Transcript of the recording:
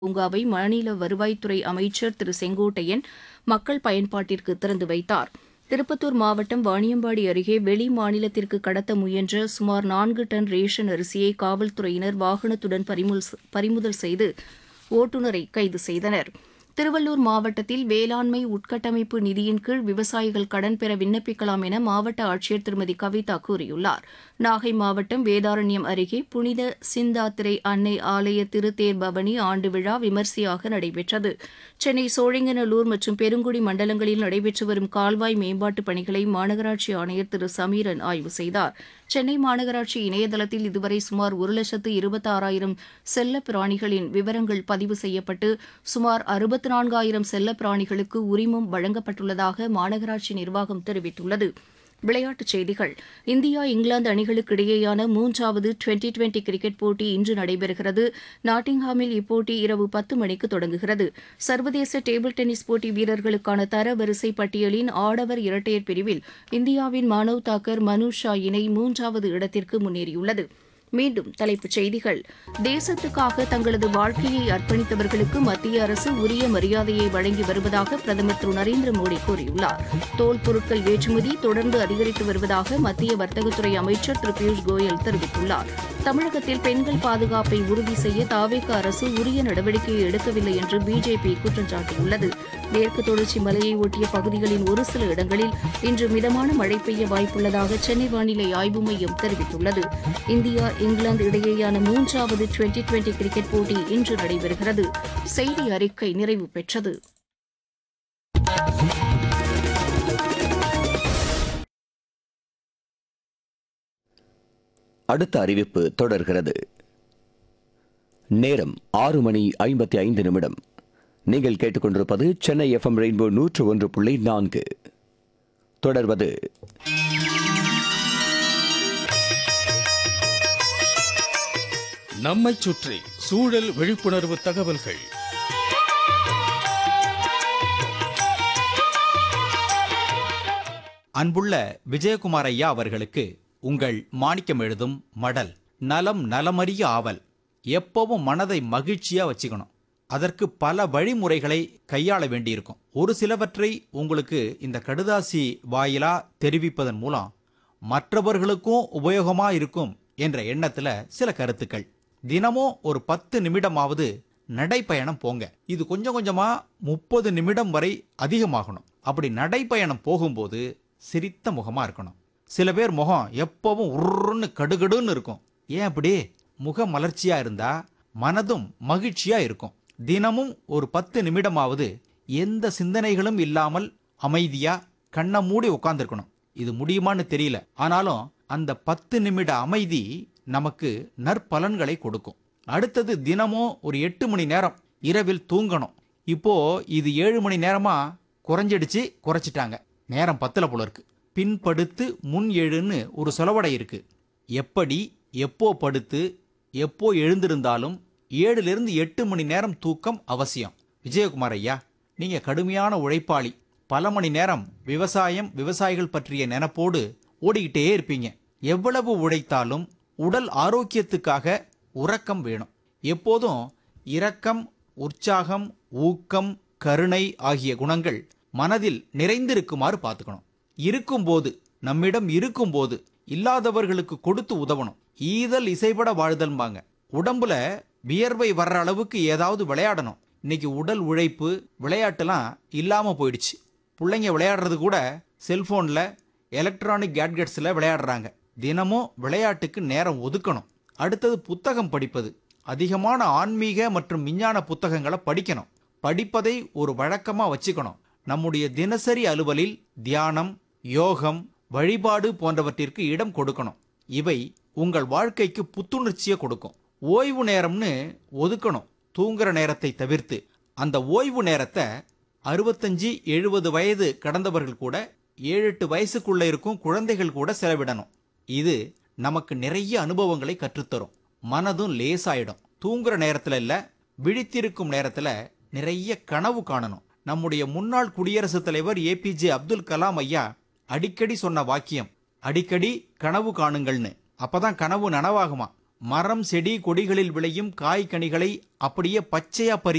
பூங்காவை மாநில வருவாய்த்துறை அமைச்சர் திரு செங்கோட்டையன் மக்கள் பயன்பாட்டிற்கு திறந்து வைத்தார் திருப்பத்தூர் மாவட்டம் வாணியம்பாடி அருகே வெளி மாநிலத்திற்கு கடத்த முயன்ற சுமார் நான்கு டன் ரேஷன் அரிசியை காவல்துறையினர் வாகனத்துடன் பறிமுதல் பறிமுதல் செய்து ஓட்டுநரை கைது செய்தனர் திருவள்ளூர் மாவட்டத்தில் வேளாண்மை உட்கட்டமைப்பு நிதியின் கீழ் விவசாயிகள் கடன் பெற விண்ணப்பிக்கலாம் என மாவட்ட ஆட்சியர் திருமதி கவிதா கூறியுள்ளார் நாகை மாவட்டம் வேதாரண்யம் அருகே புனித சிந்தாத்திரை அன்னை ஆலய திருத்தேர் பவனி ஆண்டு விழா விமரிசையாக நடைபெற்றது சென்னை சோழிங்கநல்லூர் மற்றும் பெருங்குடி மண்டலங்களில் நடைபெற்று வரும் கால்வாய் மேம்பாட்டுப் பணிகளை மாநகராட்சி ஆணையர் திரு சமீரன் ஆய்வு செய்தார் சென்னை மாநகராட்சி இணையதளத்தில் இதுவரை சுமார் ஒரு லட்சத்து இருபத்தாறாயிரம் செல்ல பிராணிகளின் விவரங்கள் பதிவு செய்யப்பட்டு சுமார் அறுபத்து நான்காயிரம் செல்ல பிராணிகளுக்கு உரிமம் வழங்கப்பட்டுள்ளதாக மாநகராட்சி நிர்வாகம் தெரிவித்துள்ளது விளையாட்டுச் செய்திகள் இந்தியா இங்கிலாந்து அணிகளுக்கு இடையேயான மூன்றாவது டுவெண்டி டுவெண்டி கிரிக்கெட் போட்டி இன்று நடைபெறுகிறது நாட்டிங்ஹாமில் இப்போட்டி இரவு பத்து மணிக்கு தொடங்குகிறது சர்வதேச டேபிள் டென்னிஸ் போட்டி வீரர்களுக்கான தரவரிசை பட்டியலின் ஆடவர் இரட்டையர் பிரிவில் இந்தியாவின் மானவ் தாக்கர் மனு ஷா இணை மூன்றாவது இடத்திற்கு முன்னேறியுள்ளது மீண்டும் தலைப்புச் செய்திகள் தேசத்துக்காக தங்களது வாழ்க்கையை அர்ப்பணித்தவர்களுக்கு மத்திய அரசு உரிய மரியாதையை வழங்கி வருவதாக பிரதமர் திரு நரேந்திர மோடி கூறியுள்ளார் தோல் பொருட்கள் ஏற்றுமதி தொடர்ந்து அதிகரித்து வருவதாக மத்திய வர்த்தகத்துறை அமைச்சர் திரு பியூஷ் கோயல் தெரிவித்துள்ளார் தமிழகத்தில் பெண்கள் பாதுகாப்பை உறுதி செய்ய தாவேக அரசு உரிய நடவடிக்கையை எடுக்கவில்லை என்று பிஜேபி குற்றம் சாட்டியுள்ளது மேற்கு தொடர்ச்சி மலையை ஒட்டிய பகுதிகளின் ஒரு சில இடங்களில் இன்று மிதமான மழை பெய்ய வாய்ப்புள்ளதாக சென்னை வானிலை ஆய்வு மையம் தெரிவித்துள்ளது இந்தியா இங்கிலாந்து இடையேயான மூன்றாவது டுவெண்டி டுவெண்டி கிரிக்கெட் போட்டி இன்று நடைபெறுகிறது செய்தி அறிக்கை நிறைவு பெற்றது அடுத்த அறிவிப்பு தொடர்கிறது நேரம் ஆறு மணி ஐம்பத்தி ஐந்து நிமிடம் நீங்கள் கேட்டுக்கொண்டிருப்பது சென்னை எஃப்எம் ரெயின்போ நூற்று ஒன்று புள்ளி நான்கு தொடர்வது நம்மைச் சுற்றி சூழல் விழிப்புணர்வு தகவல்கள் அன்புள்ள விஜயகுமார் ஐயா அவர்களுக்கு உங்கள் மாணிக்கம் எழுதும் மடல் நலம் நலமறிய ஆவல் எப்பவும் மனதை மகிழ்ச்சியா வச்சுக்கணும் அதற்கு பல வழிமுறைகளை கையாள வேண்டியிருக்கும் ஒரு சிலவற்றை உங்களுக்கு இந்த கடுதாசி வாயிலா தெரிவிப்பதன் மூலம் மற்றவர்களுக்கும் உபயோகமா இருக்கும் என்ற எண்ணத்துல சில கருத்துக்கள் தினமும் ஒரு பத்து நிமிடமாவது நடைப்பயணம் போங்க இது கொஞ்சம் கொஞ்சமா முப்பது நிமிடம் வரை அதிகமாகணும் அப்படி நடைப்பயணம் போகும்போது சிரித்த முகமா இருக்கணும் சில பேர் முகம் எப்பவும் உருன்னு கடுகடுன்னு இருக்கும் ஏன் அப்படி முக மலர்ச்சியா இருந்தா மனதும் மகிழ்ச்சியா இருக்கும் தினமும் ஒரு பத்து நிமிடமாவது எந்த சிந்தனைகளும் இல்லாமல் அமைதியா கண்ணை மூடி உட்கார்ந்துருக்கணும் இது முடியுமான்னு தெரியல ஆனாலும் அந்த பத்து நிமிட அமைதி நமக்கு நற்பலன்களை கொடுக்கும் அடுத்தது தினமும் ஒரு எட்டு மணி நேரம் இரவில் தூங்கணும் இப்போ இது ஏழு மணி நேரமா குறைஞ்சிடுச்சு குறைச்சிட்டாங்க நேரம் பத்தல போல இருக்கு பின்படுத்து முன் எழுன்னு ஒரு சொலவடை இருக்கு எப்படி எப்போ படுத்து எப்போ எழுந்திருந்தாலும் ஏழுலேருந்து எட்டு மணி நேரம் தூக்கம் அவசியம் விஜயகுமார் ஐயா நீங்க கடுமையான உழைப்பாளி பல மணி நேரம் விவசாயம் விவசாயிகள் பற்றிய நினைப்போடு ஓடிக்கிட்டே இருப்பீங்க எவ்வளவு உழைத்தாலும் உடல் ஆரோக்கியத்துக்காக உறக்கம் வேணும் எப்போதும் இரக்கம் உற்சாகம் ஊக்கம் கருணை ஆகிய குணங்கள் மனதில் நிறைந்திருக்குமாறு பார்த்துக்கணும் இருக்கும்போது நம்மிடம் இருக்கும்போது இல்லாதவர்களுக்கு கொடுத்து உதவணும் ஈதல் இசைபட வாழ்தல்பாங்க உடம்புல வியர்வை வர்ற அளவுக்கு ஏதாவது விளையாடணும் இன்னைக்கு உடல் உழைப்பு விளையாட்டுலாம் இல்லாம போயிடுச்சு பிள்ளைங்க விளையாடுறது கூட செல்போன்ல எலக்ட்ரானிக் கேட்கெட்ஸில் விளையாடுறாங்க தினமும் விளையாட்டுக்கு நேரம் ஒதுக்கணும் அடுத்தது புத்தகம் படிப்பது அதிகமான ஆன்மீக மற்றும் விஞ்ஞான புத்தகங்களை படிக்கணும் படிப்பதை ஒரு வழக்கமா வச்சுக்கணும் நம்முடைய தினசரி அலுவலில் தியானம் யோகம் வழிபாடு போன்றவற்றிற்கு இடம் கொடுக்கணும் இவை உங்கள் வாழ்க்கைக்கு புத்துணர்ச்சியை கொடுக்கும் ஓய்வு நேரம்னு ஒதுக்கணும் தூங்குற நேரத்தை தவிர்த்து அந்த ஓய்வு நேரத்தை அறுபத்தஞ்சு எழுபது வயது கடந்தவர்கள் கூட ஏழு எட்டு வயசுக்குள்ள இருக்கும் குழந்தைகள் கூட செலவிடணும் இது நமக்கு நிறைய அனுபவங்களை கற்றுத்தரும் மனதும் லேசாயிடும் தூங்குற நேரத்துல இல்ல விழித்திருக்கும் நேரத்துல நிறைய கனவு காணணும் நம்முடைய முன்னாள் குடியரசுத் தலைவர் ஏபிஜே அப்துல் கலாம் ஐயா அடிக்கடி சொன்ன வாக்கியம் அடிக்கடி கனவு காணுங்கள்னு அப்பதான் கனவு நனவாகுமா மரம் செடி கொடிகளில் விளையும் காய் கனிகளை அப்படியே பச்சையா பறி